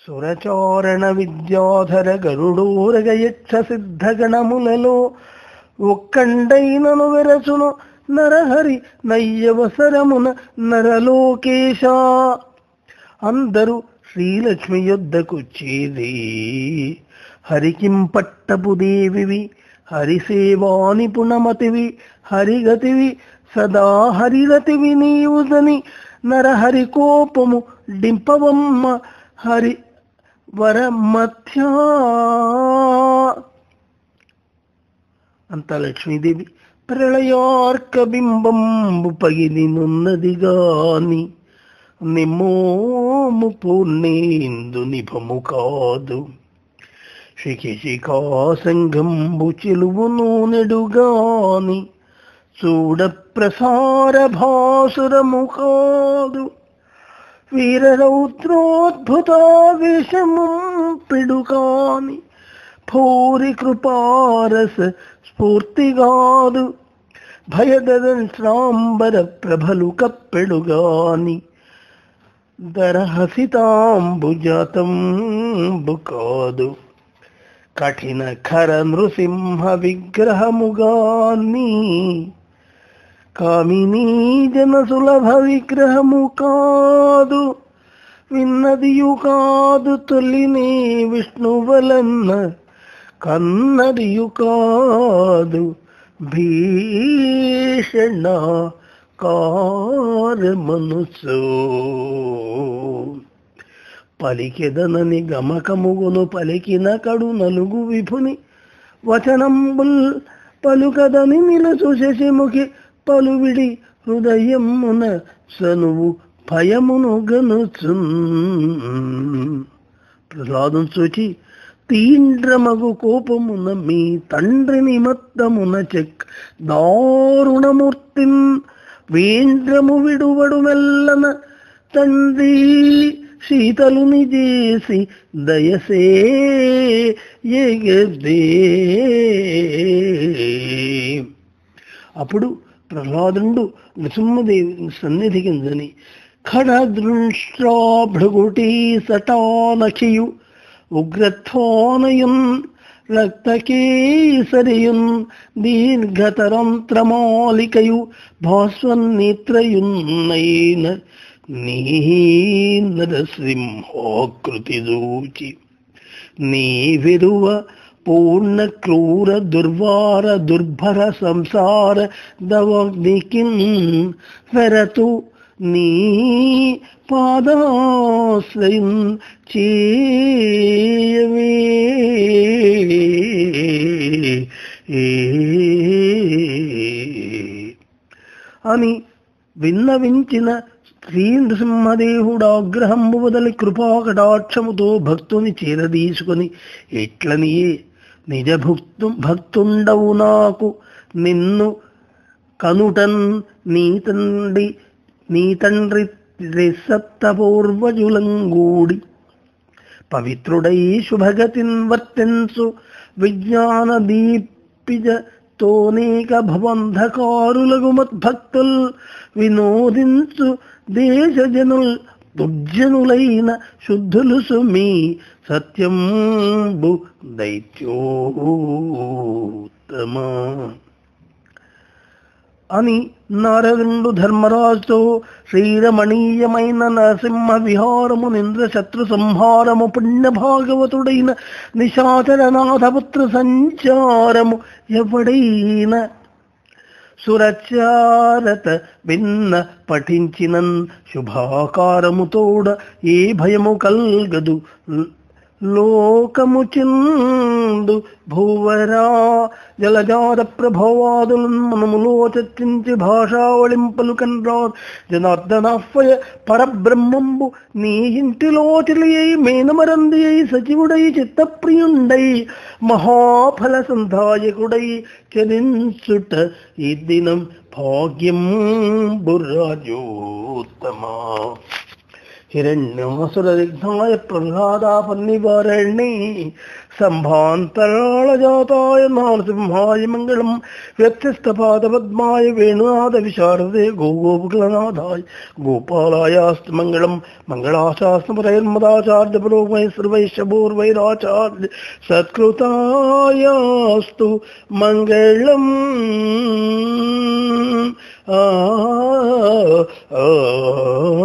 సురచారణ విద్యాధర గరుడోరగయక్ష సిద్ధగణములలో ఒక్కండైనను వెరచును నరహరి నయ్యవసరమున నరలోకేశ అందరూ శ్రీలక్ష్మి యొద్దకొచ్చేది హరికిం పట్టపు దేవివి హరిసేవాని పుణమతివి హరిగతివి సదా హరిరతివి నీవుదని నరహరి కోపము డింపవమ్మ హరి వర మధ్య అంత లక్ష్మీదేవి ప్రళయార్క బింబంబు పగిలినున్నది గాని నిమ్మోము పూర్ణేందు నిభము కాదు శిఖిశిఖా సంఘంబు చెలువును నెడుగాని చూడ ప్రసార భాసురము కాదు వీరరౌద్రోద్భుతావేశము పిడుకాని భూరి కృపారస స్ఫూర్తిగాదు భయదదంశ్రాంబర ప్రభలు కప్పెడుగాని దరహసితాంబుజాతంబు కాదు కఠిన ఖర నృసింహ విగ్రహముగాని కామినీ జన సులభ విగ్రహము కాదు విన్నదియు కాదు తొలిని విష్ణువలన్న కన్నదియు కాదు భీషణ కారమనుసు పలికెదనని గమకముగును పలికిన కడు నలుగు విభుని వచనంబుల్ పలుకదని నిలసు శశిముఖి పలువిడి హృదయమున సనువు భయమును గనుచున్ ప్రహ్లాదం చూచి తీండ్రమగు కోపమున మీ తండ్రి నిమత్తమున చెక్ దారుణమూర్తిన్ వేంద్రము విడువడు మెల్లన తండ్రి శీతలుని చేసి దయసే ఎగదే అప్పుడు ప్రహ్లాదుండు నృసింహదేవి సన్నిధికిందని ఖడదృష్ట్రా భృగుటీ సటానఖియు ఉగ్రథోనయున్ రక్తకేసరియున్ దీర్ఘతరంత్రమాలికయు భాస్వన్నేత్రయున్నైన నీ నరసింహోకృతి దూచి నీ విరువ పూర్ణ క్రూర దుర్వార దుర్భర సంసార దవగ్నికిన్ వెరతు నీ పాదాశ్రయం చేయవే అని విన్నవించిన శ్రీ నృసింహదేవుడాగ్రహంబు వదలి కృపాకటాక్షముతో భక్తుని చేరదీసుకొని ఎట్లనియే నిజ భక్తు భక్తుండవు నాకు నిన్ను కనుటన్ నీ తండ్రి నీ తండ్రి సప్తపూర్వజులంగూడి పవిత్రుడై శుభగతిన్ వర్తించు విజ్ఞాన దీపిజ తోనేక భవంధకారులగు మద్భక్తుల్ వినోదించు దేశజనుల్ దుర్జనులైన శుద్ధులు సుమి సత్యంబు దైత్యోత్తమా అని నారదుండు ధర్మరాజుతో శ్రీరమణీయమైన నరసింహ విహారము నింద్ర శత్రు సంహారము పుణ్య భాగవతుడైన నిశాచరనాథపుత్ర సంచారము ఎవడైన సురచారత విన్న పఠించినన్ శుభాకారముతోడ ఏ భయము కల్గదు లోకము చిందు భూవరా జలజాత ప్రభవాదులు మనములో చర్చించి భాషావళింపలు కన్రా జనార్దనాహ్వయ పరబ్రహ్మంబు నీ ఇంటిలో తెలియై మేనమరంది అయి సచివుడై చిత్తప్రియుండై మహాఫల సంధాయకుడై చరించుట ఈ దినం భాగ్యం బుర్రాజోత్తమా హిరణ్యమసురవిఘ్నాయ ప్రహ్లాదాపన్నివారణి సంభాంతరాళజాతాయ నరసింహాయ మంగళం వ్యత్యస్తపాదపద్మాయ వేణునాథ విశారదే గోగోపుకులనాథాయ గోపాలాయాస్తు మంగళం మంగళాశాస్త్రమురైర్మదాచార్యపురోమై సర్వైశ్వైరాచార్య సత్కృతాయాస్తు మంగళం ఆ ఆ, ఆ